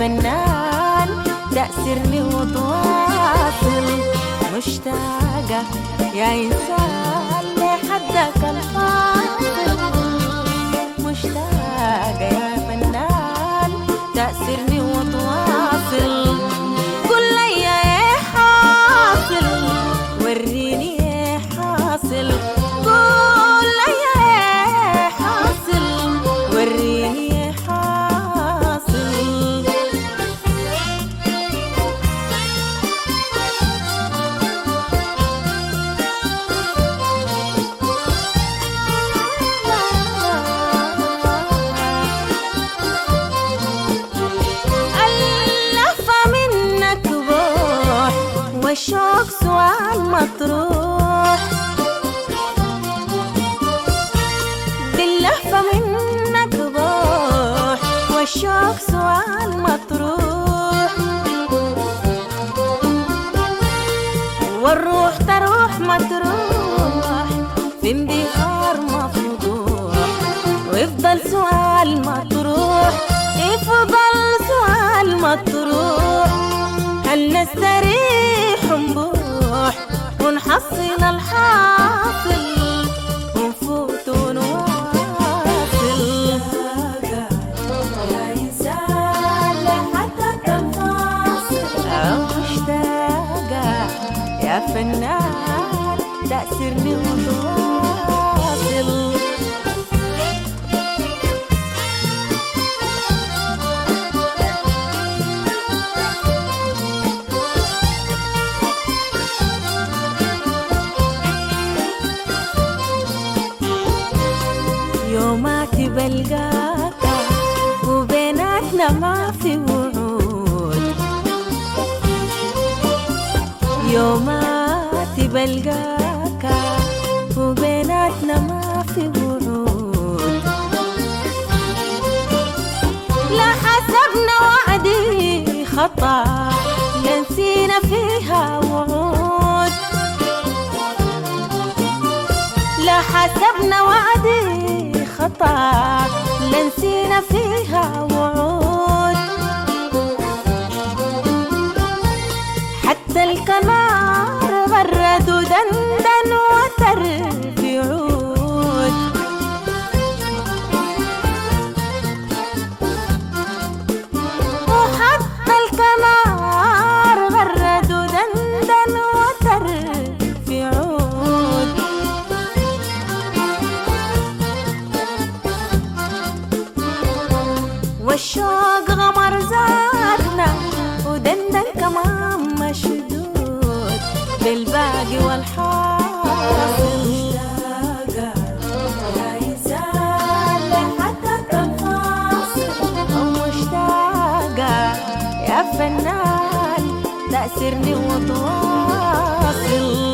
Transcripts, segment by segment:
فنان تأثرني وتواصل مشتاقة يا إنسان لحدك الفاصل مشتاقة يا فنان تأثرني وتواصل قل لي ايه حاصل وريني ايه حاصل قول لي ايه حاصل وريني ايه حاصل اللفة منك بوح والشوق سؤال مطروح باللهفة منك بوح والشوق سؤال مطروح والروح تروح مطروح في انبهار مفضوح ويفضل سؤال مطروح يفضل سؤال مطروح هل نستريح ونبوح ونحصل الحاصل ونفوت ونواصل يا إنسان لحدك الفاصل مشتاقة يا فنان تأثرني وتواصل يوماتي بلقاك وبيناتنا ما في وعود يوماتي بلقاك وبيناتنا ما في وعود لا حسبنا وعدي خطأ لا نسينا فيها وعود لا حسبنا وعدي خطأ لا نسينا فيها وعود حتى الكنار غرد ودندن وتر في عود وحتى الكنار غرد ودندن وتر في عود والشوق غمر زادنا ودندن كمان مشدود بالباقي والحاصل مشتاقة يا فنان تأثرني وتواصل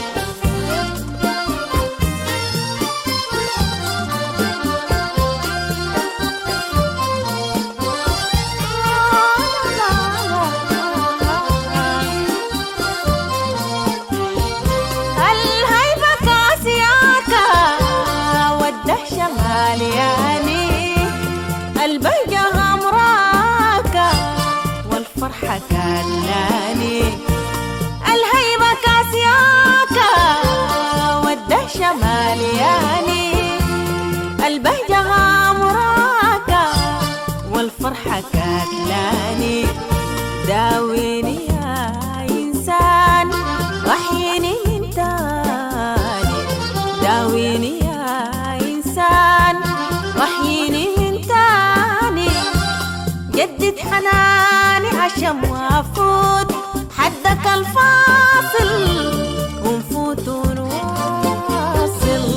الهيبة كاسياكا والدهشة مالياني البهجة غمراكا والفرحة كلاني الهيبة كاسياكا والدهشة مالياني البهجة غامراكا والفرحة كتلاني داويني يا إنسان وحيني من تاني داويني يا إنسان وحيني من تاني جدد حناني عشان ما أفوت حدك الفاصل ونفوت ونواصل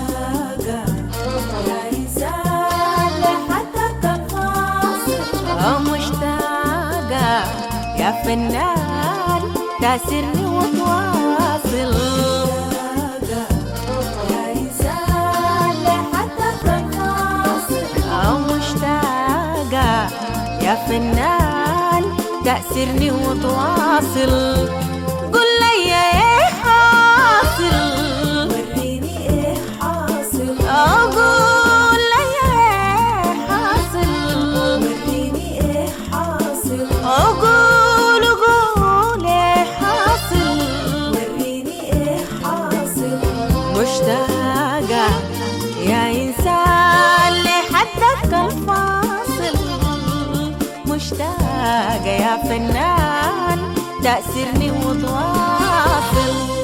آه مشتاقة يا فنان تاسرني وتواصل آه مشتاقة يا فنان تأثرني وتواصل قل لي ايه حاصل وريني ايه حاصل اقول لي ايه حاصل وريني ايه حاصل يا فنان تأثرني وتواصل